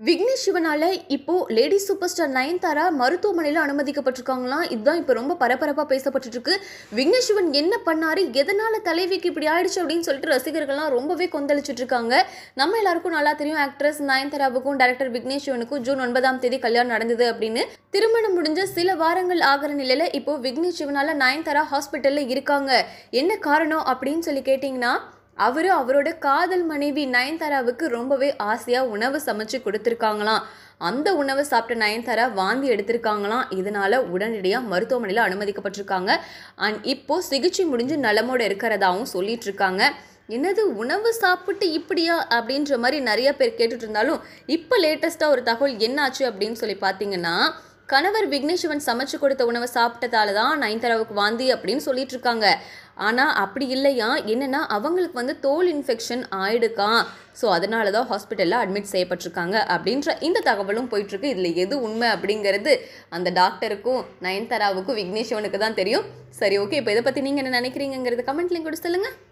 விக்னேஷ் சிவனால இப்போ lady super star Nayanthara மருத்துவமனையில் அனுமதிக்கப்பட்டிருக்காங்களாம் இதுதான் இப்போ ரொம்ப பரபரப்பாக பேசப்பட்டுட்டு இருக்கு விக்னேஷ் சிவன் என்ன பண்ணாரு எதனால தலைவிக்கு இப்படி ஆயிடுச்சு அப்படின்னு சொல்லிட்டு ரசிகர்கள்லாம் ரொம்பவே கொந்தளிச்சிட்டு இருக்காங்க நம்ம எல்லாருக்கும் நல்லா தெரியும் ஆக்ட்ரஸ் நயன்தாராவுக்கும் டேரக்டர் விக்னேஷ் சிவனுக்கும் ஜூன் ஒன்பதாம் தேதி கல்யாணம் நடந்தது அப்படின்னு திருமணம் முடிஞ்ச சில வாரங்கள் ஆகிற நிலையில இப்போ விக்னேஷ் சிவனால நயன்தாரா ஹாஸ்பிட்டல்ல இருக்காங்க என்ன காரணம் அப்படின்னு சொல்லி கேட்டிங்கன்னா அவர் அவரோட காதல் மனைவி நயன்தாராவுக்கு ரொம்பவே ஆசையாக உணவு சமைச்சு கொடுத்துருக்காங்களாம் அந்த உணவை சாப்பிட்ட நயன்தாரா வாந்தி எடுத்திருக்காங்களாம் இதனால உடனடியாக மருத்துவமனையில் அனுமதிக்கப்பட்டிருக்காங்க அண்ட் இப்போ சிகிச்சை முடிஞ்சு நலமோட இருக்கிறதாவும் சொல்லிட்டு இருக்காங்க என்னது உணவு சாப்பிட்டு இப்படியா அப்படின்ற மாதிரி நிறைய பேர் கேட்டுட்டு இருந்தாலும் இப்போ லேட்டஸ்ட்டாக ஒரு தகவல் என்னாச்சு அப்படின்னு சொல்லி பார்த்தீங்கன்னா கணவர் விக்னேஷ்வன் சமைச்சு கொடுத்த உணவை சாப்பிட்டதால தான் நயன்தாராவுக்கு வாந்தி அப்படின்னு சொல்லிட்டு இருக்காங்க ஆனால் அப்படி இல்லையா என்னன்னா அவங்களுக்கு வந்து தோல் இன்ஃபெக்ஷன் ஆயிடுக்கான் ஸோ அதனால தான் ஹாஸ்பிட்டலில் அட்மிட் செய்யப்பட்டிருக்காங்க அப்படின்ற இந்த தகவலும் போயிட்டுருக்கு இதில் எது உண்மை அப்படிங்கிறது அந்த டாக்டருக்கும் நயன்தாராவுக்கும் விக்னேஷ்வனுக்கு தான் தெரியும் சரி ஓகே இப்போ இதை பற்றி நீங்கள் என்ன நினைக்கிறீங்கிறது கமெண்ட்லையும் கூட சொல்லுங்கள்